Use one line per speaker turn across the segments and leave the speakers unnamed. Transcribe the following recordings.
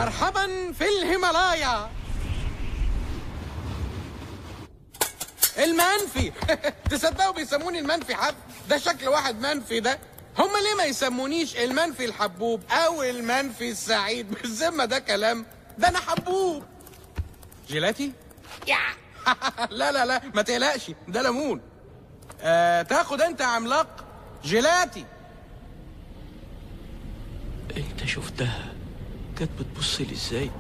مرحبا في الهيمالايا المنفي تصدقوا بيسموني المنفي حب ده شكل واحد منفي ده هما ليه ما يسمونيش المنفي الحبوب او المنفي السعيد بالذمة ده كلام ده انا حبوب جيلاتي
يا
لا لا لا ما تقلقش ده ليمون آه تاخد انت يا عملاق جيلاتي
انت شفتها كانت بتبص لي ازاي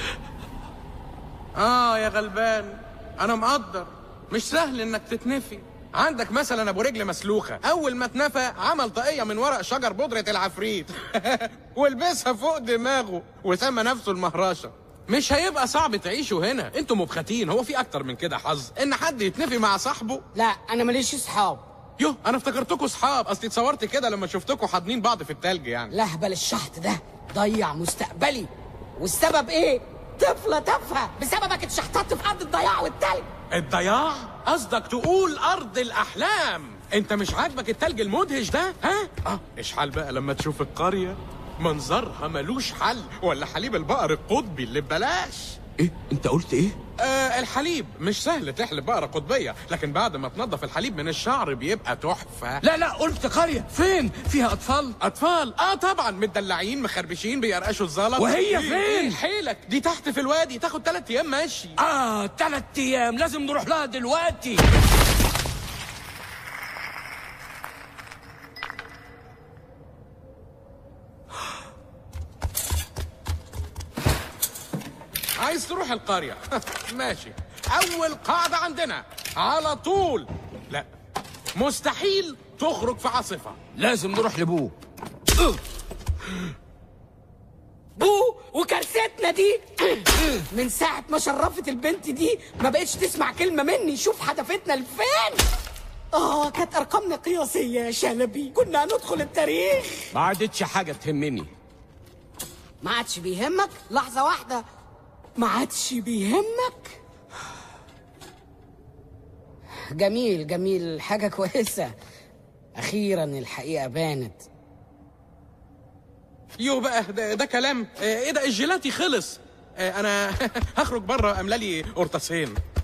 اه يا غلبان انا مقدر مش سهل انك تتنفي عندك مثلا ابو رجل مسلوخه اول ما اتنفى عمل طاقيه من ورق شجر بودره العفريت ولبسها فوق دماغه وسمى نفسه المهراشه مش هيبقى صعب تعيشوا هنا انتوا مبختين هو في اكتر من كده حظ ان حد يتنفي مع صاحبه
لا انا ماليش اصحاب
يوه انا افتكرتكوا اصحاب اصلي اتصورت كده لما شفتكوا حاضنين بعض في التلج يعني
لهبل الشحت ده ضيع مستقبلي والسبب ايه طفلة تافهة بسببك اتشحططت في ارض الضياع والتلج
الضياع قصدك تقول ارض الاحلام انت مش عاجبك التلج المدهش ده ها اه اشحال بقى لما تشوف القريه منظرها ملوش حل ولا حليب البقر القطبي اللي ببلاش
ايه انت قلت ايه
آه الحليب مش سهل تحلب بقرة قطبية لكن بعد ما تنضف الحليب من الشعر بيبقى تحفة
لا لا قلت قرية فين فيها اطفال
أطفال آه طبعا مدلعين مخربشين بيرقشوا الزلط
وهي
إيه،
فين؟
إيه حيلك دي تحت في الوادي تاخد ثلاث أيام ماشي
اه تلات ايام لازم نروح لها دلوقتي
عايز تروح القرية ماشي أول قاعدة عندنا على طول لا مستحيل تخرج في عاصفة
لازم نروح لبوه
بو وكارثتنا دي من ساعة ما شرفت البنت دي ما بقتش تسمع كلمة مني شوف حدفتنا لفين اه كانت ارقامنا قياسية يا شلبي كنا هندخل التاريخ
ما عادتش حاجة تهمني
ما عادش بيهمك لحظة واحدة ما عادش بيهمك جميل جميل حاجة كويسة أخيرا الحقيقة بانت
يو بقى ده, ده كلام آه، ايه ده الجيلاتي خلص آه، انا هخرج بره املالي قرطاسين